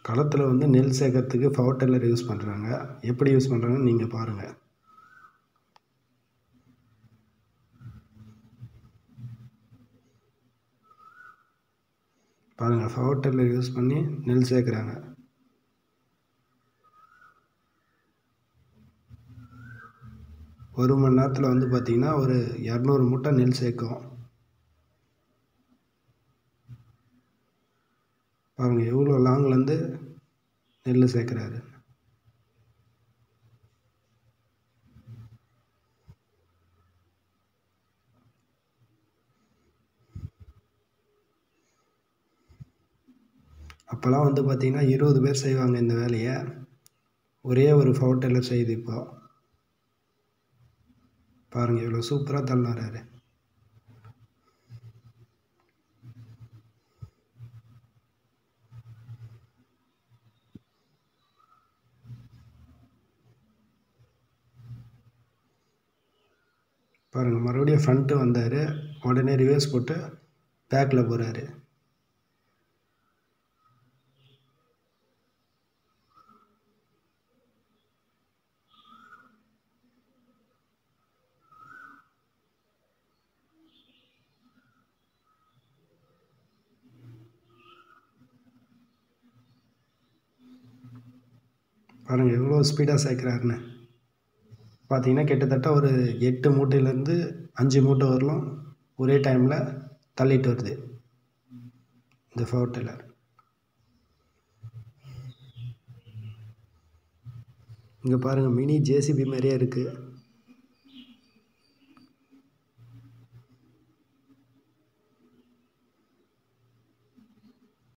களத்தில் வந்து நெல் சேர்க்கறதுக்கு பவர் டில்லர் யூஸ் பண்ணுறாங்க எப்படி யூஸ் பண்ணுறாங்கன்னு நீங்கள் பாருங்கள் பாருங்கள் பவர் டில்லர் யூஸ் பண்ணி நெல் சேர்க்குறாங்க ஒரு மணி நேரத்தில் வந்து பார்த்திங்கன்னா ஒரு இரநூறு மூட்டை நெல் சேர்க்கும் பாருங்கள் எவ்வளோ லாங்லேருந்து நெல் சேர்க்குறாரு அப்போல்லாம் வந்து பார்த்திங்கன்னா இருபது பேர் செய்வாங்க இந்த வேலையை ஒரே ஒரு பவர் டில்லர் செய்யுது இப்போ பாருங்கள் இவ்வளோ சூப்பராக தள்ளினாரு பாருங்கள் மறுபடியும் ஃப்ரண்ட்டு வந்தார் உடனே ரிவர்ஸ் போட்டு பேக்கில் போகிறாரு பாருங்கள் எவ்வளோ ஸ்பீடாக சேர்க்குறாருன்னு பார்த்தீங்கன்னா கிட்டத்தட்ட ஒரு எட்டு மூட்டையிலேருந்து அஞ்சு மூட்டை வரலும் ஒரே டைமில் தள்ளிட்டு வருது இந்த பவர் டில்லர் இங்கே பாருங்கள் மினி ஜேசிபி மாதிரியே இருக்குது